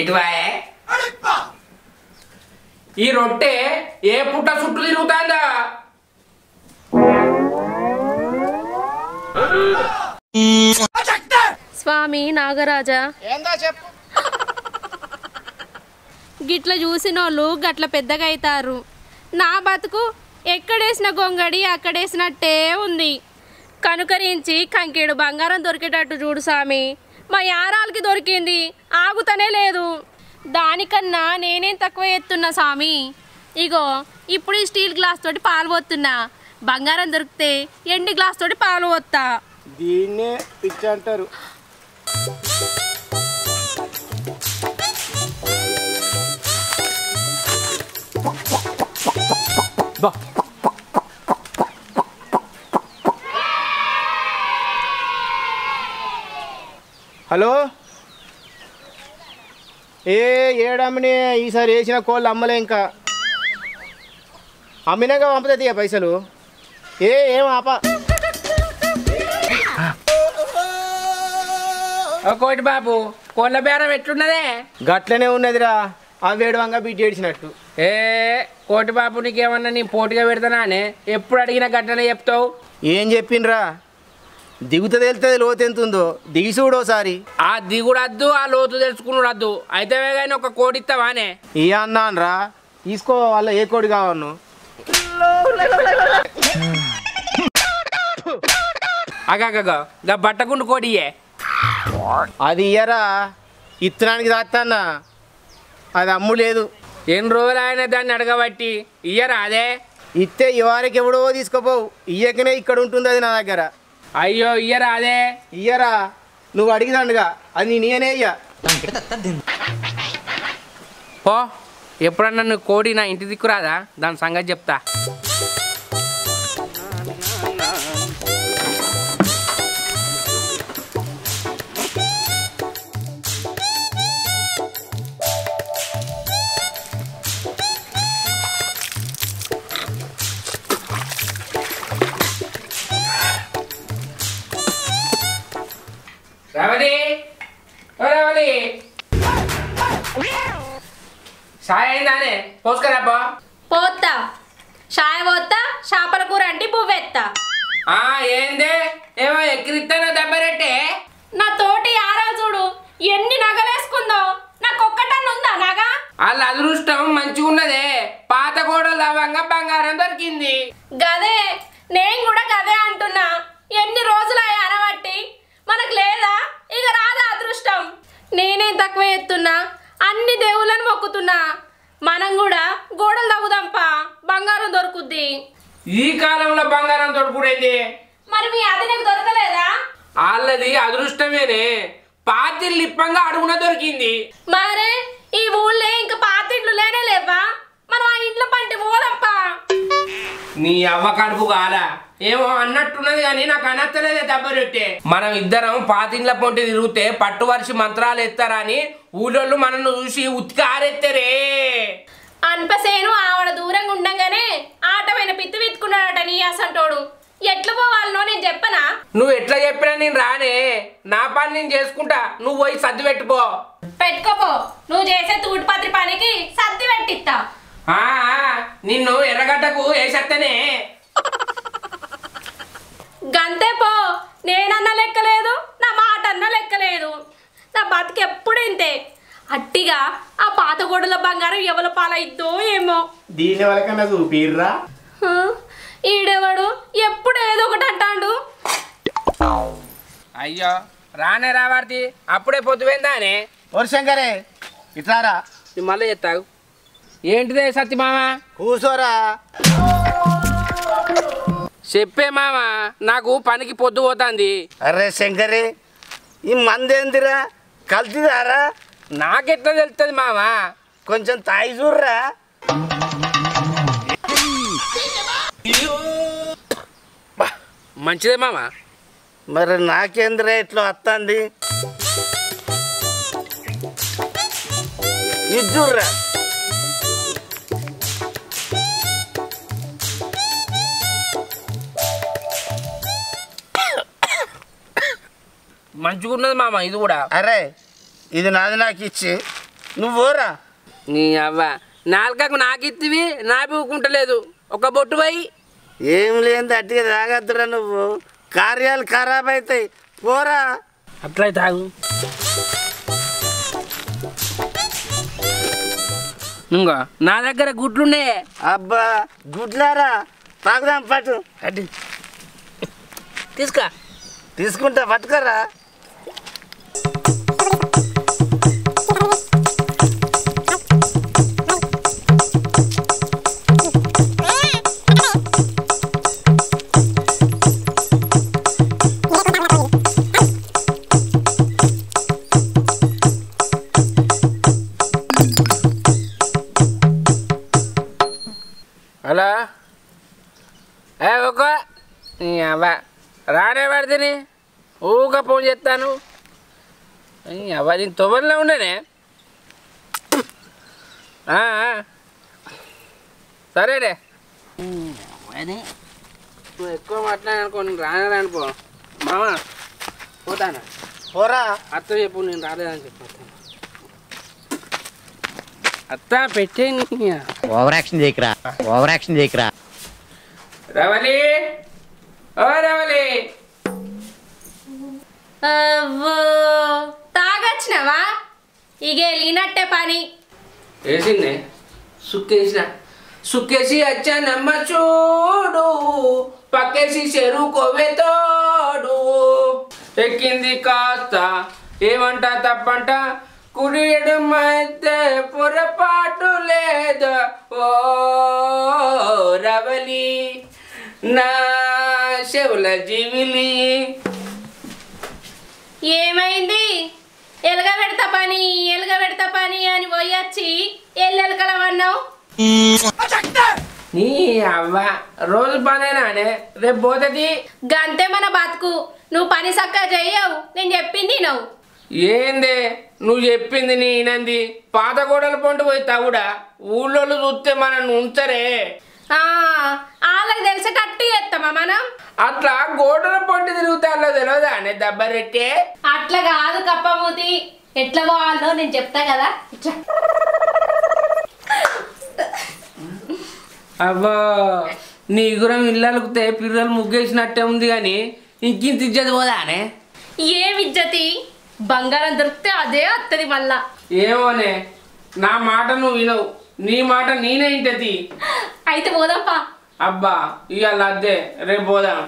ఎటు వాయే ఈ రొట్టె ఏ పుట్ట చుట్టూ తిరుగుతాందా స్వామి నాగరాజా ఏందో చెప్పు గిట్ల చూసినోళ్ళు గట్ల పెద్దగా అవుతారు నా బతుకు ఎక్కడేసిన గొంగడి అక్కడేసినట్టే ఉంది కనుకరించి కంకెడు బంగారం దొరికేటట్టు చూడు స్వామి మా యారాలకి దొరికింది ఆగుతనే లేదు దానికన్నా నేనేం తక్కువ ఎత్తున్నా స్వామి ఇగో ఇప్పుడు ఈ స్టీల్ గ్లాస్ తోటి పాలు పోతున్నా బంగారం దొరికితే ఎండి గ్లాస్ తోటి పాలు పోతా దీన్నే పిచ్చి అంటారు హలో ఏ ఏడమ్మని ఈసారి వేసిన కోళ్ళు అమ్మలే ఇంకా అమ్మినాక పంపుతుంది పైసలు ఏ ఏం ఆప ఓ కోటి బాబు కోళ్ళ బేరం ఎట్లున్నదే గట్లనే ఉన్నదిరా ఆ వేడవంగా బిడ్డ ఏడిచినట్టు ఏ కోటి బాబు నీకేమన్నా నీ పోటీగా పెడతానానే ఎప్పుడు అడిగినా గట్టనే చెప్తావు ఏం చెప్పిండ్రా దిగుతుంది వెళ్తుంది లోతు ఎంత ఉందో దిగి చూడు ఒకసారి ఆ దిగుడు వద్దు ఆ లోతు తెలుసుకున్నాడు వద్దు అయితే కానీ ఒక కోడి ఇస్తావానే ఇయ్య అన్నానరా తీసుకో వాళ్ళ ఏ కోడి కావను అగగగ గా బట్టగుండు కోడియే అది ఇయ్యరా ఇత్తనానికి దాస్తానా అది అమ్ము లేదు ఎన్ని రోజులు ఆయన దాన్ని అడగబట్టి ఇయ్యరా అదే ఇస్తే ఇవారికి ఎవడో తీసుకోపోవు ఇయ్యకనే ఇక్కడ ఉంటుంది అది నా దగ్గర అయ్యో ఇయ్యరా అదే ఇయ్యరా నువ్వు అడిగిదండుగా అది నేనే ఇయ్య పో ఎప్పుడన్నా నువ్వు కోడి నా ఇంటి దిక్కురాదా దాని సంగతి చెప్తా రవలి ఓ రవలి సాయ అయిందానే పోసుకరాబ్బా పోతా షాయ పోతా చేపల కూర అంటే పువ్వెత్తా ఆ ఏందే ఏమో ఎక్కిరిస్తానో దెబ్బరెట్టే నా తోటి ఆరా చూడు ఎన్ని నగలేసుకుందో నాకు ఒక్కటన్నా ఉందా నగ వాళ్ళ అదృష్టం మంచిగా ఉన్నదే పాత గోడలు అవ్వంగా బంగారం దొరికింది గదే నేను కూడా గదే అంటున్నా ఎన్ని రోజులు అనబట్టి మనకు లేదా ఇక రాదా అదృష్టం నేనేం తక్కువ ఎత్తున్నా అన్ని దేవుళ్ళని మొక్కుతున్నా మనం కూడా గోడలు తగ్గుదాంపా బంగారం దొరుకుద్ది ఈ కాలంలో బంగారం దొరుకుడైంది మరి మీ అది నీకు దొరకలేదా వాళ్ళది అదృష్టమేనే పాతిళ్ళు ఇప్పంగా అడుగున దొరికింది మరే ఈ ఊళ్ళో ఇంకా పాత ఇండ్లు లేనే లేవా మనం ఆ ఇంట్లో పంటి పోదంపా నీ అవ్వ కడుపు కాదా ఏమో అన్నట్టున్నది కానీ నాకు అనత్తలేదే దెబ్బరొట్టే మనం ఇద్దరం పాతిండ్ల పొంటి తిరిగితే పట్టు వర్షి మంత్రాలు ఎత్తారా అని ఊళ్ళోళ్ళు మనల్ని చూసి ఉతికి ఆరెత్తారే అన్పసేను ఆవిడ దూరంగా ఉండంగానే ఆటమైన పిత్తి విత్తుకున్నాడట నీ అసంటోడు ఎట్లా పోవాలనో నేను చెప్పనా నువ్వు ఎట్లా చెప్పినా నేను రానే నా పని నేను చేసుకుంటా నువ్వు పోయి సర్ది పెట్టుకో పెట్టుకోపో నువ్వు చేసే తూటిపత్రి పనికి సర్ది పెట్టిస్తా ఆ, ఆ, నిన్ను ఎర్రగడ్డకు వేసేస్తేనే గంతే పో నేనన్న లెక్కలేదు నా మాట అన్న లెక్కలేదు నా బతికి ఎప్పుడు ఇంతే అట్టిగా ఆ పాత గోడల బంగారం ఎవల పాలయిద్దో ఏమో దీని వరకన్నా చూపిర్రా హ, ఈడెవడు ఎప్పుడు ఏదో ఒకటి అంటాడు అయ్యో రానే రావార్తి అప్పుడే పొద్దుపోయిందానే వరుశంకరే ఇట్లారా మళ్ళీ చెప్తావు ఏంటిదే సత్యమామ కూసోరా చెప్పే మామ నాకు పనికి పొద్దు పోతుంది అరే శంకరే ఈ మందేందిరా కల్తీదారా నాకెట్లా తెలుస్తుంది మామ కొంచెం తాయి చూర్రా మంచిదే మామ మరి నాకేందిరా ఇట్లా వస్తుంది ఇది చూర్రా మంచిగా ఉన్నది మామ ఇది కూడా అరే ఇది నాది నాకు ఇచ్చి నువ్వు పోరా నీ అవ్వ నాలుకకు నాకిత్తివి నా ఊకుంటలేదు ఒక బొట్టు పోయి ఏం లేని అట్టిగా తాగద్దురా నువ్వు కార్యాలు ఖరాబ్ అవుతాయి పోరా అట్లయి తాగు ఇంకో నా దగ్గర గుడ్లుండే అబ్బా గుడ్లారా తాగుదాం పట్టు అడ్డు తీసుకో తీసుకుంటా పట్టుకోరా హలో ఏ ఒక నీ అవ్వ రానే పడితేని ఊక ఫోన్ చేస్తాను నీ అవ్వ నేను తొవ్వలో ఉండేనే ఆ, ఆ. సరేలే అది నువ్వు ఎక్కువ మాట్లాడనుకో నేను రానే రానుకో మామ పోతాను పోరా అత్త చెప్పు నేను రాలేదని చెప్పు అత్త పెట్టే ఓవర్ యాక్షన్ చేయకరా ఓవర్ యాక్షన్ చేయకరా రవలి ఓ రవలి అవ్వో తాగొచ్చినావా ఇక వెళ్ళినట్టే పని వేసింది సుక్కేసిన సుక్కేసి వచ్చా నమ్మ చూడు పక్కేసి చెరువు కొవ్వెతోడు ఎక్కింది కాస్త ఏమంట తప్పంట కుడి ఎడుమైతే పొరపాటు లేదు ఓ రవలి నా చెవుల జీవిలి ఏమైంది ఎలుగ పెడతా పని ఎలుగ పెడతా పని అని పోయొచ్చి ఎల్లెలకలవన్నావు నీ అవ్వ రోజు పనేనానే రేపు పోతుంది గంతే మన బతుకు నువ్వు పని సక్క చెయ్యవు నేను చెప్పింది నువ్వు ఏందే నువ్వు చెప్పింది నేనంది పాత గోడల పొంటి పోయి తవుడా ఊళ్ళో చూస్తే మనల్ని ఉంచరే ఆ, వాళ్ళకి తెలిసేటట్టు చేస్తామా మనం అట్లా గోడల పొంటి తిరుగుతాలో తెలియదా అనే దెబ్బరెట్టే అట్లా కాదు కప్పమూతి ఎట్లా పోవాలో నేను చెప్తా కదా ఇట్లా. అబ్బా నీ గురం ఇళ్ళలుకుతే పిల్లలు ముగ్గేసినట్టే ఉంది కానీ ఇంకింత ఇజ్జది పోదా అనే ఏ విద్యతి బంగారం దొరికితే అదే వస్తుంది మళ్ళా ఏమోనే నా మాట నువ్వు వినవు నీ మాట నేనే ఇంటది అయితే పోదాంపా అబ్బా ఇవాళ అద్దే రేపు పోదాం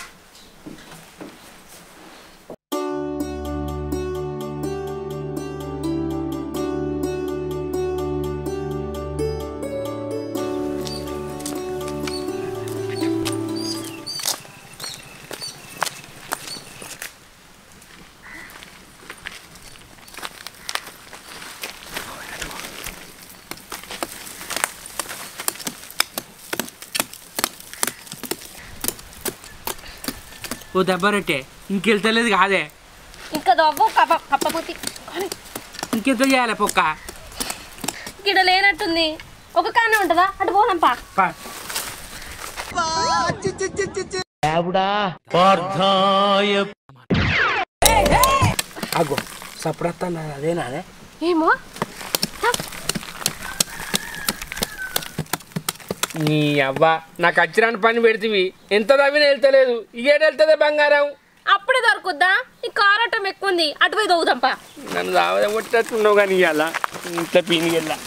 ఓ దెబ్బరెట్టే ఇంకెళ్తలేదు కాదే ఇంకా దవ్వు కప్ప కప్పమూతి ఇంకెంత చేయాలి పొక్క ఇక్కడ లేనట్టుంది ఒక కానే ఉంటుందా అటు పోదాంపా పా అగో సప్పుడత్తాను అదేనా అదే ఏమో నీ అవ్వ నాకు వచ్చిరాని పని పెడితివి ఎంత తవ్విన వెళ్తలేదు ఇగేడు వెళ్తుంది బంగారం అప్పుడే దొరుకుద్దా ఈ కారటం ఎక్కువ ఉంది అటు పోయి దవ్వుదాంపా నన్ను రావదే కొట్టేట్టున్నావు కానీ ఇవాళ ఇంట్లో పీనికెళ్ళా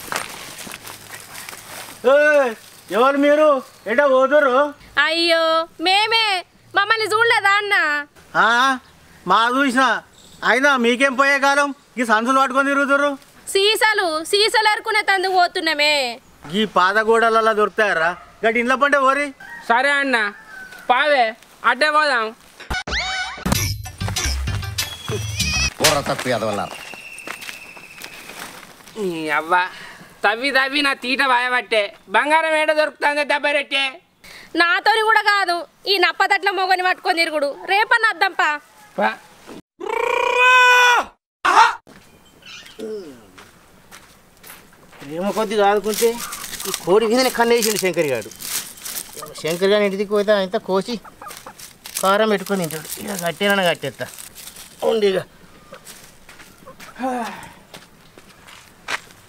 ఏయ్, ఎవరు మీరు ఎట పోతురు అయ్యో మేమే మమ్మల్ని చూడలేదా అన్న ఆ, మా చూసిన అయినా మీకేం పోయే కాలం ఈ సంచులు పట్టుకొని తిరుగుతురు సీసాలు సీసాలు ఎరుకునే తందుకు పోతున్నామే ఈ పాత గోడలలో దొరుకుతాయరా గట్టి ఇంట్లో పంటే ఓరి సరే అన్న పావే అడ్డే పోదాం కూర తప్పు ఎదవన్నారు నీ అవ్వ తవ్వి తవ్వి నా తీట వాయబట్టే బంగారం ఏడ దొరుకుతుంది దెబ్బరెట్టే నాతోని కూడా కాదు ఈ నప్పతట్ల మొగని పట్టుకొని తిరుగుడు రేపన్న అద్దంపా పా ప్రేమ కొద్దిగా ఆదుకుంటే ఈ కోడి మీదనే కన్నేసిండు శంకర్ గారు శంకర్ గారి ఇంటికి పోతే అంత కోసి కారం పెట్టుకొని తింటాడు ఇక కట్టేనని కట్టేస్తా ఉండి ఇక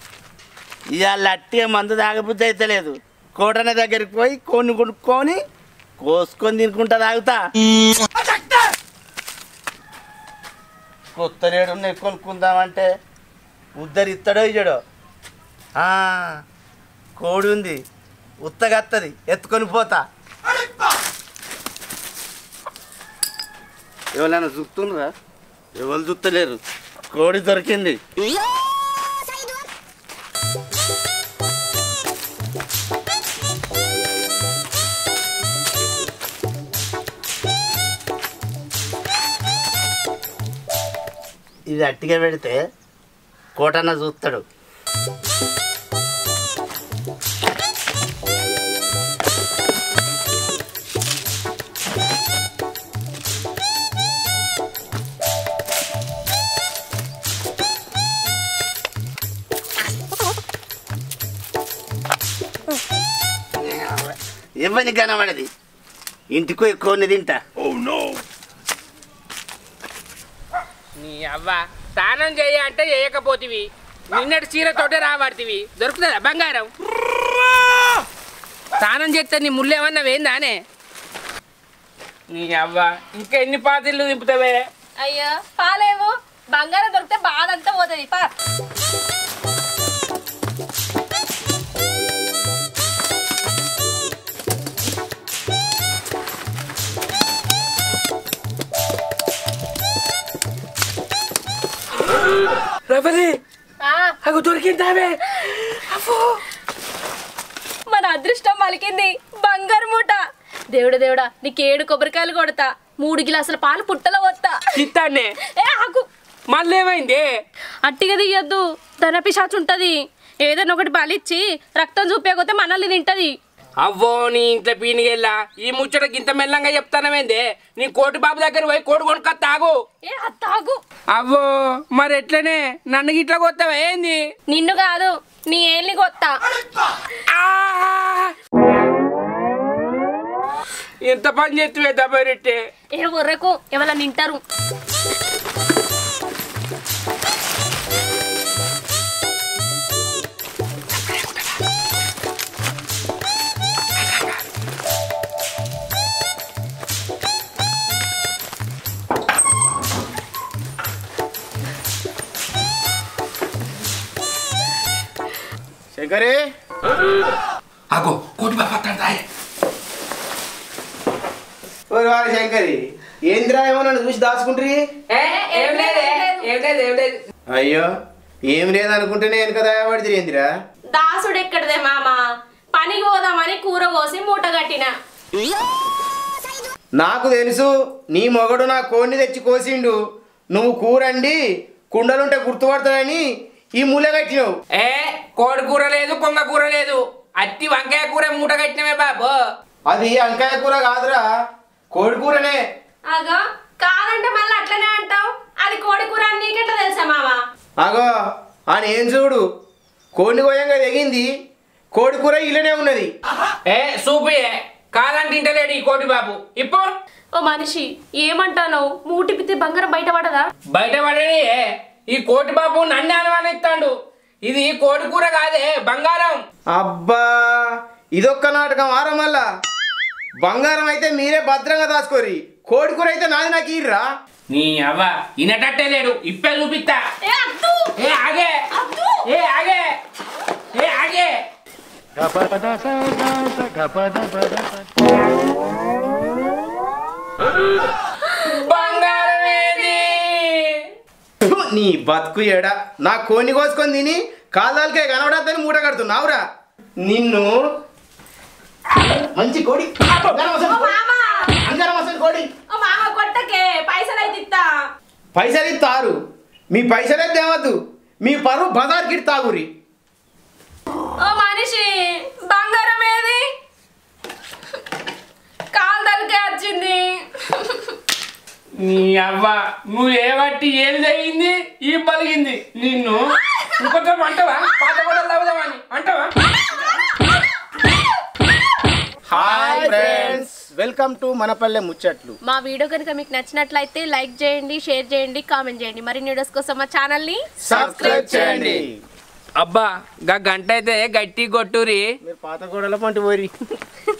ఇవాళ అట్టిగా మందు తాగబుద్ధి అయితే లేదు కోటన దగ్గరికి పోయి కొన్ని కొనుక్కొని కోసుకొని తినుకుంటా తాగుతా కొత్త రేడు ఉన్నాయి కొనుక్కుందామంటే ఉద్దరు ఇత్తడో ఇయ్యడో ఆ, కోడి ఉంది ఉత్తగత్తది ఎత్తుకొని పోతా ఎవరైనా చూస్తుండ్రా ఎవరు చూస్తలేరు కోడి దొరికింది ఇది అట్టిగా పెడితే కోటన్న చూస్తాడు ఇవ్వని కనబడది ఇంటికి ఎక్కువ తింటా నీ అవ్వ స్నానం చేయ అంటే చేయకపోతివి నిన్నటి చీరతోటే రాబడితివి దొరుకుతుందా బంగారం స్నానం చేస్తే నీ ముళ్ళేమన్నా వేందానే నీ అవ్వ ఇంకా ఎన్ని పాతిళ్ళు నింపుతావే అయ్యో పాలేవు బంగారం దొరికితే బాధ అంతా పోతుంది పా రబలి ఆ, అగు దొరికిందావే మన అదృష్టం పలికింది బంగారు మూట దేవుడు దేవుడా నీకు ఏడు కొబ్బరికాయలు కొడతా మూడు గిలాసుల పాలు పుట్టలో వస్తా చిత్తాన్నే ఏ ఆకు మళ్ళీ ఏమైంది అట్టిగా తీయద్దు ధన పిశాచి ఉంటది ఏదైనా ఒకటి బలిచ్చి రక్తం చూపేకపోతే మనల్ని తింటది అవ్వో నీ ఇంట్లో పీనిగెళ్ళా ఈ ముచ్చటకి ఇంత మెల్లంగా చెప్తానమేందే నీ కోటి బాబు దగ్గర పోయి కోడి కొనుక్క తాగు ఏ అత్తాగు అవ్వో మరి ఎట్లనే నన్ను గిట్లా కొత్తావా ఏంది నిన్ను కాదు నీ ఏళ్ళని కొత్తా ఆ! ఎంత పని చేస్తువే దబ్బరెట్టే ఏ ఉర్రకు ఎవరైనా తింటారు శంకరే అగో కోటి బాబు అత్తాడు ఓరి వారి శంకరి ఏంద్రా ఏమో నన్ను చూసి దాచుకుంటారు ఏం లేదు ఏం లేదు ఏం లేదు అయ్యో ఏం లేదనుకుంటేనే వెనక దయపడితే ఏందిరా దాసుడు ఎక్కడదే మామ పనికి పోదామని కూర కోసి మూట కట్టిన నాకు తెలుసు నీ మొగడు నా కోడిని తెచ్చి కోసిండు నువ్వు కూరండి కుండలుంటే గుర్తుపడతాడని ఈ మూల కట్టినావు ఏ కోడి కూర లేదు కొంగ కూర లేదు అట్టి వంకాయ కూర మూట కట్టినవే బాబు అది వంకాయ కూర కాదురా కోడి కూరనే అగో కాదంటే మళ్ళీ అట్లనే అంటావు అది కోడి కూర అని నీకెట్లా తెలుసా మామ అగో అని ఏం చూడు కోడిని కోయంగా తెగింది కోడి కూర ఇల్లనే ఉన్నది ఏ సూపియే కాదంటే ఇంటలేడు ఈ కోటి బాబు ఇప్పుడు ఓ మనిషి ఏమంటావు మూటిపితే బంగారం బయట పడదా బయట పడని ఈ కోటి బాబు నన్ను అనుమానిస్తాడు ఇది కోడి కూర కాదే బంగారం అబ్బా ఇదొక్క నాటకం ఆరం వల్ల బంగారం అయితే మీరే భద్రంగా దాచుకోరి కోడి కూర అయితే నాది నాకు ఇర్రా నీ అవ్వ ఇనటట్టే లేడు ఇప్పే చూపిస్తా ఏ అద్దు ఏ ఆగే ఏ ఆగే ఏ ఆగే బంగారం ఏది ఫు, నీ బతుకు ఎడ నా కోని కోసుకొని తిని కాదాలకే కనబడద్దని మూట కడుతున్నావురా నిన్ను మంచి కోడి అంగారం అసలు కోడి. మామ అంగారం అసలు కోడి ఓ మామ కొట్టకే పైసలు అయితే ఇస్తా పైసలు ఇస్తారు మీ పైసలే తేవద్దు మీ పరువు బజార్కి తాగురి ఓ మనిషి బంగారం ఏది కాల్దలకే వచ్చింది నీ అవ్వ నువ్వు ఏబట్టి ఏం జరిగింది ఈ పలిగింది నిన్ను ఇంకొంచెం అంటవా పాత కూడా లవదామని అంటవా హాయ్ ఫ్రెండ్స్ వెల్కమ్ టు మనపల్లె ముచ్చట్లు మా వీడియో కనుక మీకు నచ్చినట్లయితే లైక్ చేయండి షేర్ చేయండి కామెంట్ చేయండి మరిన్ని వీడియోస్ కోసం మా ఛానల్ని సబ్స్క్రైబ్ చేయండి అబ్బా గా గంట అయితే గట్టి కొట్టురి మీరు పాత గోడల పంట పోరి